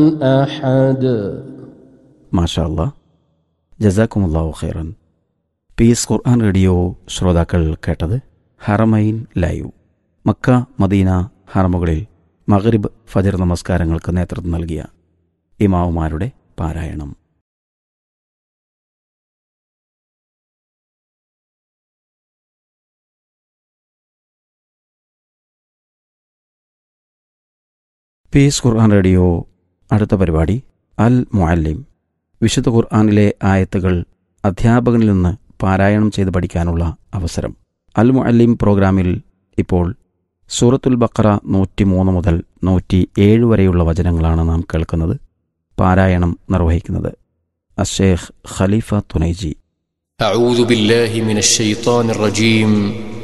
أحد മാഷാ അല്ലാ ജസാക്കുമുല്ലാഹു ഖൈറൻ പീസ് ഖുർആൻ റേഡിയോ ശ്രോതാക്കൾ കേട്ടത് ഹറമൈൻ ലൈവ് മക്ക മദീന ഹറമുകളിൽ മഗ്രിബ് ഫജർ നമസ്കാരങ്ങൾക്ക് നേതൃത്വം നൽകിയ ഇമാവുമാരുടെ പാരായണം പീസ് ഖുർആൻ റേഡിയോ അടുത്ത പരിപാടി അൽ മുഅല്ലിം വിശുദ്ധ ഖുർആനിലെ ആയത്തുകൾ അധ്യാപകനിൽ നിന്ന് പാരായണം ചെയ്ത് പഠിക്കാനുള്ള അവസരം അൽ മുഅല്ലിം പ്രോഗ്രാമിൽ ഇപ്പോൾ സൂറത്തുൽ ബക്കറ നൂറ്റി മൂന്ന് മുതൽ നൂറ്റി ഏഴ് വരെയുള്ള വചനങ്ങളാണ് നാം കേൾക്കുന്നത് പാരായണം നിർവഹിക്കുന്നത് അഷേഖ് ഖലീഫ തുനൈജി أعوذ بالله من الشيطان الرجيم